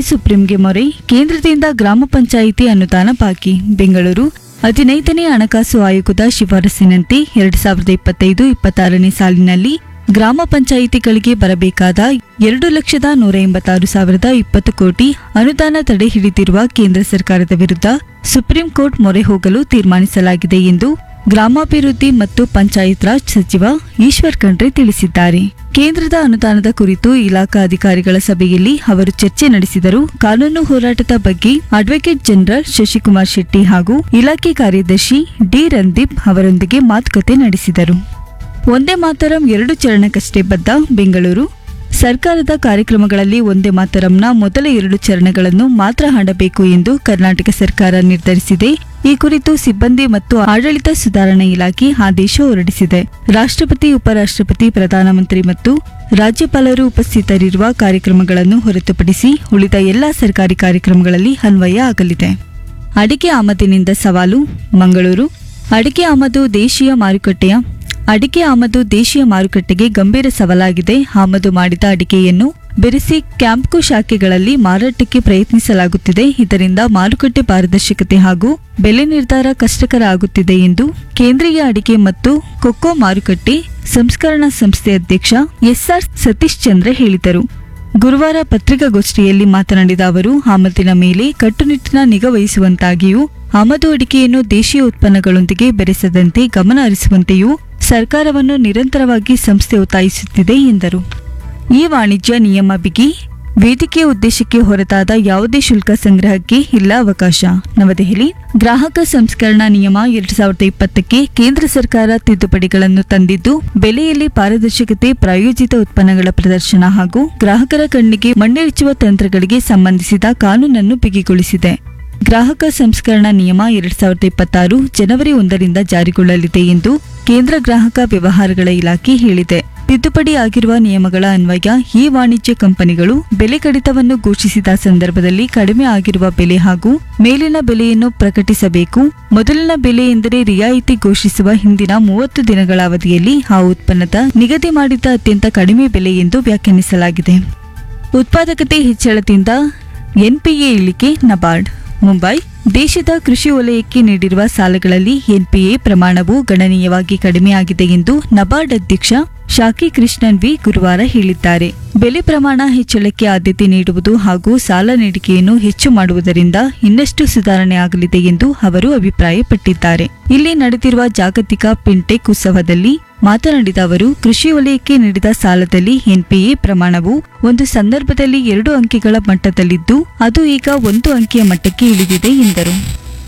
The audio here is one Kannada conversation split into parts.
ಸುಪ್ರೀಂಗೆ ಮೊರೆ ಕೇಂದ್ರದಿಂದ ಗ್ರಾಮ ಪಂಚಾಯಿತಿ ಅನುದಾನ ಬಾಕಿ ಬೆಂಗಳೂರು ಹದಿನೈದನೇ ಹಣಕಾಸು ಆಯೋಗದ ಶಿಫಾರಸಿನಂತೆ ಎರಡ್ ಸಾವಿರದ ಇಪ್ಪತ್ತೈದು ಇಪ್ಪತ್ತಾರನೇ ಸಾಲಿನಲ್ಲಿ ಗ್ರಾಮ ಪಂಚಾಯಿತಿಗಳಿಗೆ ಬರಬೇಕಾದ ಎರಡು ಲಕ್ಷದ ನೂರ ಎಂಬತ್ತಾರು ಸಾವಿರದ ಇಪ್ಪತ್ತು ಕೋಟಿ ಅನುದಾನ ತಡೆ ಹಿಡಿದಿರುವ ಕೇಂದ್ರ ಸರ್ಕಾರದ ವಿರುದ್ಧ ಸುಪ್ರೀಂ ಕೋರ್ಟ್ ಮೊರೆ ಹೋಗಲು ತೀರ್ಮಾನಿಸಲಾಗಿದೆ ಎಂದು ಗ್ರಾಮಾಭಿವೃದ್ಧಿ ಮತ್ತು ಪಂಚಾಯತ್ ರಾಜ್ ಸಚಿವ ಈಶ್ವರ್ ಖಂಡ್ರೆ ತಿಳಿಸಿದ್ದಾರೆ ಕೇಂದ್ರದ ಅನುದಾನದ ಕುರಿತು ಇಲಾಖಾ ಅಧಿಕಾರಿಗಳ ಸಭೆಯಲ್ಲಿ ಅವರು ಚರ್ಚೆ ನಡೆಸಿದರು ಕಾನೂನು ಹೋರಾಟದ ಬಗ್ಗೆ ಅಡ್ವೊಕೇಟ್ ಜನರಲ್ ಶಶಿಕುಮಾರ್ ಶೆಟ್ಟಿ ಹಾಗೂ ಇಲಾಖೆ ಕಾರ್ಯದರ್ಶಿ ಡಿ ರಂದೀಪ್ ಅವರೊಂದಿಗೆ ಮಾತುಕತೆ ನಡೆಸಿದರು ಒಂದೇ ಮಾತರಂ ಎರಡು ಚರಣಕ್ಕಷ್ಟೇ ಬದ್ಧ ಬೆಂಗಳೂರು ಸರ್ಕಾರದ ಕಾರ್ಯಕ್ರಮಗಳಲ್ಲಿ ಒಂದೇ ಮಾತರಂನ ಮೊದಲ ಎರಡು ಚರಣಗಳನ್ನು ಮಾತ್ರ ಹಾಡಬೇಕು ಎಂದು ಕರ್ನಾಟಕ ಸರ್ಕಾರ ನಿರ್ಧರಿಸಿದೆ ಈ ಕುರಿತು ಸಿಬ್ಬಂದಿ ಮತ್ತು ಆಡಳಿತ ಸುಧಾರಣಾ ಇಲಾಖೆ ಆದೇಶ ಹೊರಡಿಸಿದೆ ರಾಷ್ಟ್ರಪತಿ ಉಪರಾಷ್ಟ್ರಪತಿ ಪ್ರಧಾನಮಂತ್ರಿ ಮತ್ತು ರಾಜ್ಯಪಾಲರು ಉಪಸ್ಥಿತರಿರುವ ಕಾರ್ಯಕ್ರಮಗಳನ್ನು ಹೊರತುಪಡಿಸಿ ಉಳಿದ ಎಲ್ಲಾ ಸರ್ಕಾರಿ ಕಾರ್ಯಕ್ರಮಗಳಲ್ಲಿ ಅನ್ವಯ ಆಗಲಿದೆ ಅಡಿಕೆ ಆಮದಿನಿಂದ ಸವಾಲು ಮಂಗಳೂರು ಅಡಿಕೆ ಆಮದು ದೇಶೀಯ ಮಾರುಕಟ್ಟೆಯ ಅಡಿಕೆ ಆಮದು ದೇಶೀಯ ಮಾರುಕಟ್ಟೆಗೆ ಗಂಭೀರ ಸವಾಲಾಗಿದೆ ಆಮದು ಮಾಡಿದ ಅಡಿಕೆಯನ್ನು ಬೆರೆಸಿ ಕ್ಯಾಂಪ್ಕೋ ಶಾಖೆಗಳಲ್ಲಿ ಮಾರಾಟಕ್ಕೆ ಪ್ರಯತ್ನಿಸಲಾಗುತ್ತಿದೆ ಇದರಿಂದ ಮಾರುಕಟ್ಟೆ ಪಾರದರ್ಶಕತೆ ಹಾಗೂ ಬೆಲೆ ನಿರ್ಧಾರ ಕಷ್ಟಕರ ಆಗುತ್ತಿದೆ ಎಂದು ಕೇಂದ್ರೀಯ ಅಡಿಕೆ ಮತ್ತು ಕೊಕ್ಕೋ ಮಾರುಕಟ್ಟೆ ಸಂಸ್ಕರಣಾ ಸಂಸ್ಥೆ ಅಧ್ಯಕ್ಷ ಎಸ್ಆರ್ ಸತೀಶ್ ಚಂದ್ರ ಹೇಳಿದರು ಗುರುವಾರ ಪತ್ರಿಕಾಗೋಷ್ಠಿಯಲ್ಲಿ ಮಾತನಾಡಿದ ಅವರು ಆಮದಿನ ಮೇಲೆ ಕಟ್ಟುನಿಟ್ಟಿನ ನಿಗಾ ವಹಿಸುವಂತಾಗಿಯೂ ಆಮದು ಅಡಿಕೆಯನ್ನು ದೇಶೀಯ ಉತ್ಪನ್ನಗಳೊಂದಿಗೆ ಬೆರೆಸದಂತೆ ಗಮನ ಹರಿಸುವಂತೆಯೂ ಸರ್ಕಾರವನ್ನು ನಿರಂತರವಾಗಿ ಸಂಸ್ಥೆ ಒತ್ತಾಯಿಸುತ್ತಿದೆ ಎಂದರು ಈ ವಾಣಿಜ್ಯ ನಿಯಮ ಬಿಗಿ ವೇದಿಕೆ ಉದ್ದೇಶಕ್ಕೆ ಹೊರತಾದ ಯಾವುದೇ ಶುಲ್ಕ ಸಂಗ್ರಹಕ್ಕೆ ಇಲ್ಲ ಅವಕಾಶ ನವದೆಹಲಿ ಗ್ರಾಹಕ ಸಂಸ್ಕರಣಾ ನಿಯಮ ಎರಡ್ ಸಾವಿರದ ಇಪ್ಪತ್ತಕ್ಕೆ ಕೇಂದ್ರ ಸರ್ಕಾರ ತಿದ್ದುಪಡಿಗಳನ್ನು ತಂದಿದ್ದು ಬೆಲೆಯಲ್ಲಿ ಪಾರದರ್ಶಕತೆ ಪ್ರಾಯೋಜಿತ ಉತ್ಪನ್ನಗಳ ಪ್ರದರ್ಶನ ಹಾಗೂ ಗ್ರಾಹಕರ ಕಣ್ಣಿಗೆ ಮಣ್ಣೆರಚುವ ತಂತ್ರಗಳಿಗೆ ಸಂಬಂಧಿಸಿದ ಕಾನೂನನ್ನು ಬಿಗಿಗೊಳಿಸಿದೆ ಗ್ರಾಹಕ ಸಂಸ್ಕರಣಾ ನಿಯಮ ಎರಡ್ ಸಾವಿರದ ಇಪ್ಪತ್ತಾರು ಜನವರಿ ಒಂದರಿಂದ ಜಾರಿಗೊಳ್ಳಲಿದೆ ಎಂದು ಕೇಂದ್ರ ಗ್ರಾಹಕ ವ್ಯವಹಾರಗಳ ಇಲಾಖೆ ಹೇಳಿದೆ ತಿದ್ದುಪಡಿ ಆಗಿರುವ ನಿಯಮಗಳ ಅನ್ವಯ ಈ ವಾಣಿಜ್ಯ ಕಂಪನಿಗಳು ಬೆಲೆ ಕಡಿತವನ್ನು ಘೋಷಿಸಿದ ಸಂದರ್ಭದಲ್ಲಿ ಕಡಿಮೆ ಆಗಿರುವ ಬೆಲೆ ಹಾಗೂ ಮೇಲಿನ ಬೆಲೆಯನ್ನು ಪ್ರಕಟಿಸಬೇಕು ಮೊದಲಿನ ಬೆಲೆ ಎಂದರೆ ರಿಯಾಯಿತಿ ಘೋಷಿಸುವ ಹಿಂದಿನ ಮೂವತ್ತು ದಿನಗಳ ಅವಧಿಯಲ್ಲಿ ಆ ಉತ್ಪನ್ನದ ನಿಗದಿ ಮಾಡಿದ ಅತ್ಯಂತ ಕಡಿಮೆ ಬೆಲೆ ಎಂದು ವ್ಯಾಖ್ಯಾನಿಸಲಾಗಿದೆ ಉತ್ಪಾದಕತೆ ಹೆಚ್ಚಳದಿಂದ ಎನ್ಪಿಎ ಇಳಿಕೆ ನಬಾರ್ಡ್ ಮುಂಬೈ ದೇಶದ ಕೃಷಿ ವಲಯಕ್ಕೆ ನೀಡಿರುವ ಸಾಲಗಳಲ್ಲಿ ಎನ್ಪಿಎ ಪ್ರಮಾಣವು ಗಣನೀಯವಾಗಿ ಕಡಿಮೆಯಾಗಿದೆ ಎಂದು ನಬಾರ್ಡ್ ಅಧ್ಯಕ್ಷ ಶಾಕಿ ಕೃಷ್ಣನ್ ವಿ ಗುರುವಾರ ಹೇಳಿದ್ದಾರೆ ಬೆಲೆ ಪ್ರಮಾಣ ಹೆಚ್ಚಳಕ್ಕೆ ಆದ್ಯತೆ ನೀಡುವುದು ಹಾಗೂ ಸಾಲ ನೀಡಿಕೆಯನ್ನು ಹೆಚ್ಚು ಮಾಡುವುದರಿಂದ ಇನ್ನಷ್ಟು ಸುಧಾರಣೆ ಆಗಲಿದೆ ಎಂದು ಅವರು ಅಭಿಪ್ರಾಯಪಟ್ಟಿದ್ದಾರೆ ಇಲ್ಲಿ ನಡೆದಿರುವ ಜಾಗತಿಕ ಪಿಂಟೆಕ್ ಉತ್ಸವದಲ್ಲಿ ಮಾತನಾಡಿದ ಅವರು ಕೃಷಿ ವಲಯಕ್ಕೆ ನೀಡಿದ ಸಾಲದಲ್ಲಿ ಎನ್ಪಿಎ ಪ್ರಮಾಣವು ಒಂದು ಸಂದರ್ಭದಲ್ಲಿ ಎರಡು ಅಂಕಿಗಳ ಮಟ್ಟದಲ್ಲಿದ್ದು ಅದು ಈಗ ಒಂದು ಅಂಕಿಯ ಮಟ್ಟಕ್ಕೆ ಇಳಿದಿದೆ ಎಂದರು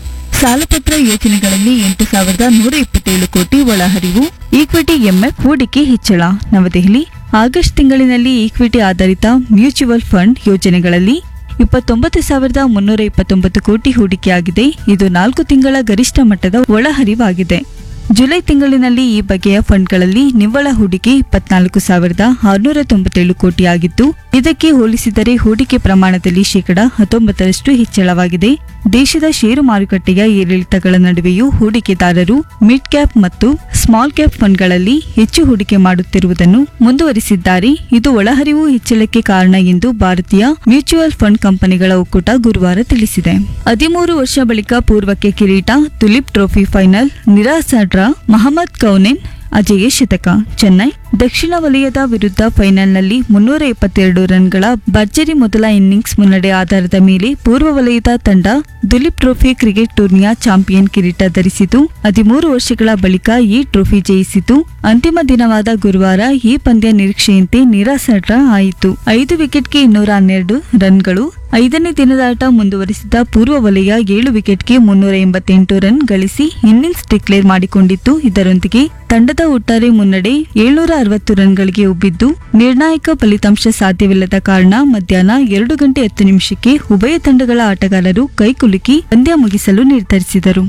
ಸಾಲಪತ್ರ ಯೋಜನೆಗಳಲ್ಲಿ ಎಂಟು ಸಾವಿರದ ನೂರ ಇಪ್ಪತ್ತೇಳು ಕೋಟಿ ಒಳಹರಿವು ಈಕ್ವಿಟಿ ಎಂಎಫ್ ಹೂಡಿಕೆ ಹೆಚ್ಚಳ ನವದೆಹಲಿ ಆಗಸ್ಟ್ ತಿಂಗಳಿನಲ್ಲಿ ಈಕ್ವಿಟಿ ಆಧಾರಿತ ಮ್ಯೂಚುವಲ್ ಫಂಡ್ ಯೋಜನೆಗಳಲ್ಲಿ ಇಪ್ಪತ್ತೊಂಬತ್ತು ಸಾವಿರದ ಮುನ್ನೂರ ಇಪ್ಪತ್ತೊಂಬತ್ತು ಕೋಟಿ ಹೂಡಿಕೆಯಾಗಿದೆ ಇದು ನಾಲ್ಕು ತಿಂಗಳ ಗರಿಷ್ಠ ಮಟ್ಟದ ಒಳಹರಿವಾಗಿದೆ ಜುಲೈ ತಿಂಗಳಿನಲ್ಲಿ ಈ ಬಗೆಯ ಫಂಡ್ಗಳಲ್ಲಿ ನಿವ್ವಳ ಹೂಡಿಕೆ ಇಪ್ಪತ್ನಾಲ್ಕು ಸಾವಿರದ ಆರುನೂರ ತೊಂಬತ್ತೇಳು ಕೋಟಿಯಾಗಿದ್ದು ಇದಕ್ಕೆ ಹೋಲಿಸಿದರೆ ಹೂಡಿಕೆ ಪ್ರಮಾಣದಲ್ಲಿ ಶೇಕಡ ಹತ್ತೊಂಬತ್ತರಷ್ಟು ಹೆಚ್ಚಳವಾಗಿದೆ ದೇಶದ ಷೇರು ಮಾರುಕಟ್ಟೆಯ ಏರಿಳಿತಗಳ ನಡುವೆಯೂ ಹೂಡಿಕೆದಾರರು ಮಿಡ್ ಕ್ಯಾಪ್ ಮತ್ತು ಸ್ಮಾಲ್ ಕ್ಯಾಪ್ ಫಂಡ್ಗಳಲ್ಲಿ ಹೆಚ್ಚು ಹೂಡಿಕೆ ಮಾಡುತ್ತಿರುವುದನ್ನು ಮುಂದುವರಿಸಿದ್ದಾರೆ ಇದು ಒಳಹರಿವು ಹೆಚ್ಚಳಕ್ಕೆ ಕಾರಣ ಎಂದು ಭಾರತೀಯ ಮ್ಯೂಚುವಲ್ ಫಂಡ್ ಕಂಪನಿಗಳ ಒಕ್ಕೂಟ ಗುರುವಾರ ತಿಳಿಸಿದೆ ಹದಿಮೂರು ವರ್ಷ ಬಳಿಕ ಪೂರ್ವಕ್ಕೆ ಕಿರೀಟ ತುಲಿಪ್ ಟ್ರೋಫಿ ಫೈನಲ್ ನಿರಾಸ ಡ್ರಾ ಮಹಮ್ಮದ್ ಕೌನೆನ್ ಅಜೇಯ ಶತಕ ಚೆನ್ನೈ ದಕ್ಷಿಣ ವಲಯದ ವಿರುದ್ಧ ಫೈನಲ್ನಲ್ಲಿ ಮುನ್ನೂರ ಎಪ್ಪತ್ತೆರಡು ರನ್ಗಳ ಭರ್ಜರಿ ಮೊದಲ ಇನ್ನಿಂಗ್ಸ್ ಮುನ್ನಡೆ ಆಧಾರದ ಮೇಲೆ ಪೂರ್ವ ವಲಯದ ತಂಡ ದುಲೀಪ್ ಟ್ರೋಫಿ ಕ್ರಿಕೆಟ್ ಟೂರ್ನಿಯ ಚಾಂಪಿಯನ್ ಕಿರೀಟ ಧರಿಸಿತು ಹದಿಮೂರು ವರ್ಷಗಳ ಬಳಿಕ ಈ ಟ್ರೋಫಿ ಜಯಿಸಿತು ಅಂತಿಮ ದಿನವಾದ ಗುರುವಾರ ಈ ಪಂದ್ಯ ನಿರೀಕ್ಷೆಯಂತೆ ನಿರಾಸಟ ಆಯಿತು ಐದು ವಿಕೆಟ್ಗೆ ಇನ್ನೂರ ಹನ್ನೆರಡು ರನ್ಗಳು ಐದನೇ ದಿನದ ಆಟ ಮುಂದುವರಿಸಿದ ಪೂರ್ವ ವಲಯ ಏಳು ವಿಕೆಟ್ಗೆ ಮುನ್ನೂರ ಎಂಬತ್ತೆಂಟು ರನ್ ಗಳಿಸಿ ಇನ್ನಿಂಗ್ಸ್ ಡಿಕ್ಲೇರ್ ಮಾಡಿಕೊಂಡಿತ್ತು ಇದರೊಂದಿಗೆ ತಂಡದ ಒಟ್ಟಾರೆ ಮುನ್ನಡೆ ಏಳ್ನೂರ ಅರವತ್ತು ರನ್ಗಳಿಗೆ ಉಬ್ಬಿದ್ದು ನಿರ್ಣಾಯಕ ಫಲಿತಾಂಶ ಸಾಧ್ಯವಿಲ್ಲದ ಕಾರಣ ಮಧ್ಯಾಹ್ನ ಎರಡು ಗಂಟೆ ಹತ್ತು ನಿಮಿಷಕ್ಕೆ ಉಭಯ ತಂಡಗಳ ಆಟಗಾರರು ಕೈಕುಲುಕಿ ಪಂದ್ಯ ಮುಗಿಸಲು ನಿರ್ಧರಿಸಿದರು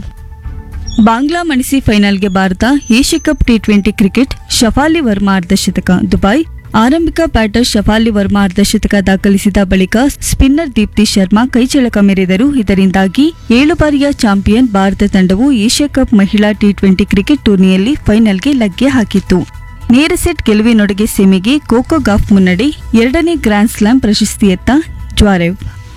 ಬಾಂಗ್ಲಾ ಮಣಿಸಿ ಫೈನಲ್ಗೆ Bharat Asia cup T twenty cricket Shafali Verma ಅರ್ಧಶತಕ ದುಬೈ ಆರಂಭಿಕ ಬ್ಯಾಟರ್ ಶಫಾಲಿ ವರ್ಮಾ ಅರ್ಧಶತಕ ದಾಖಲಿಸಿದ ಬಳಿಕ ಸ್ಪಿನ್ನರ್ ದೀಪ್ತಿ ಶರ್ಮಾ ಕೈಚಳಕ ಮೆರೆದರು ಇದರಿಂದಾಗಿ ಏಳು ಬಾರಿಯ ಚಾಂಪಿಯನ್ ಭಾರತ ತಂಡವು ಏಷ್ಯಾ ಕಪ್ ಮಹಿಳಾ ಟಿ ಟ್ವೆಂಟಿ ಕ್ರಿಕೆಟ್ ಟೂರ್ನಿಯಲ್ಲಿ ಫೈನಲ್ಗೆ ಲಗ್ಗೆ ಹಾಕಿತ್ತು ನೇರ ಸೆಟ್ ಗೆಲುವಿನೊಡೆಗೆ ಸೆಮಿಗೆ ಕೋಕೋ ಗಾಫ್ ಮುನ್ನಡೆ ಎರಡನೇ ಗ್ರ್ಯಾಂಡ್ ಸ್ಲಾಮ್ ಪ್ರಶಸ್ತಿಯತ್ತ ಜ್ವಾರೆವ್